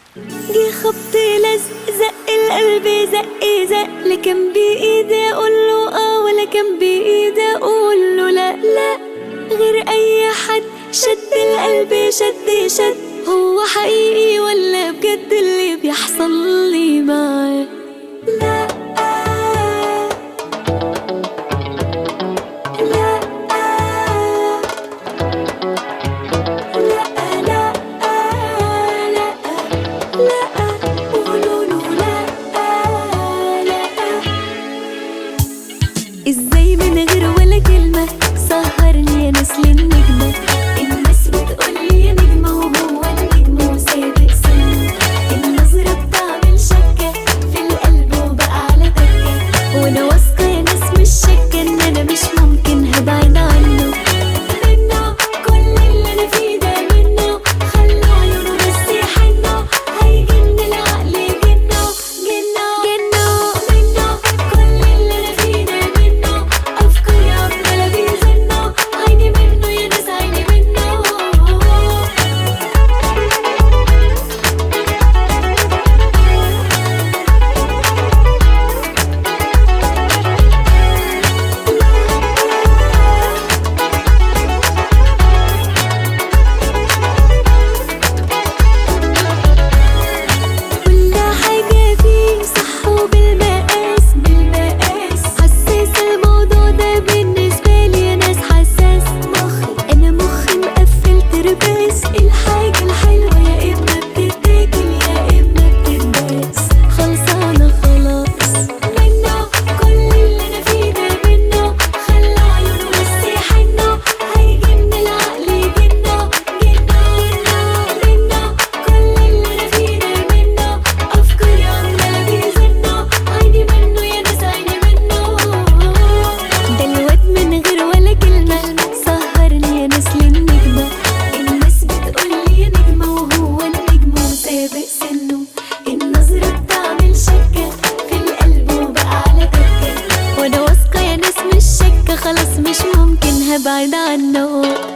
جه خبط لزق زق القلب زق زق لا كان بإيدي أقول له آه ولا كان بإيدي أقول له لا لا غير أي حد شد القلب شد شد هو حقيقي ولا بجد اللي بيحصل لي معاه لا لا لا لا لا لا قولوا له لا لا ازاي من غير ولا كلمة سهرني يا نسل النجمة الناس بتقولي يا نجمة وهو النجم وسابق سنة النظرة بتعمل شكة في القلب وبقى على تكة وانا واثقة يا ناس مش شاكة ان انا مش ممكن هبعد عنه منه كل اللي انا فيه ده منه خلوا عيونه بس يحنوا هيجن العقل جنه جنه جنه منه كل اللي انا فيه ده منه افكاري عماله بيزنوا عيني منه يا ناس عيني منه كل حاجة فيه صح وبالمقاس بالمقاس حساس الموضوع ده بالنسبة لي يا ناس حساس مخي أنا مخي مقفل ترباس الحاجة الحلوة يا إما بتتاكل يا إما بتتباس خلصانة خلاص منه كل اللي أنا فيه ده منه خلى عيونه بس يحنوا هيجن العقل جنه جنه جنه منه كل اللي أنا فيه ده منه أفكاري عمالة بيزنوا عيني منه يا ناس عيني منه ده الواد من غير ولا كلمة سهرني يا ناس للنجمة الناس بتقولي يا نجمة وهو النجم وسابق سنه النظرة بتعمل شكة في القلب وبقى على تكة وانا واثقة يا ناس مش شاكة خلاص مش ممكن هبعد عنه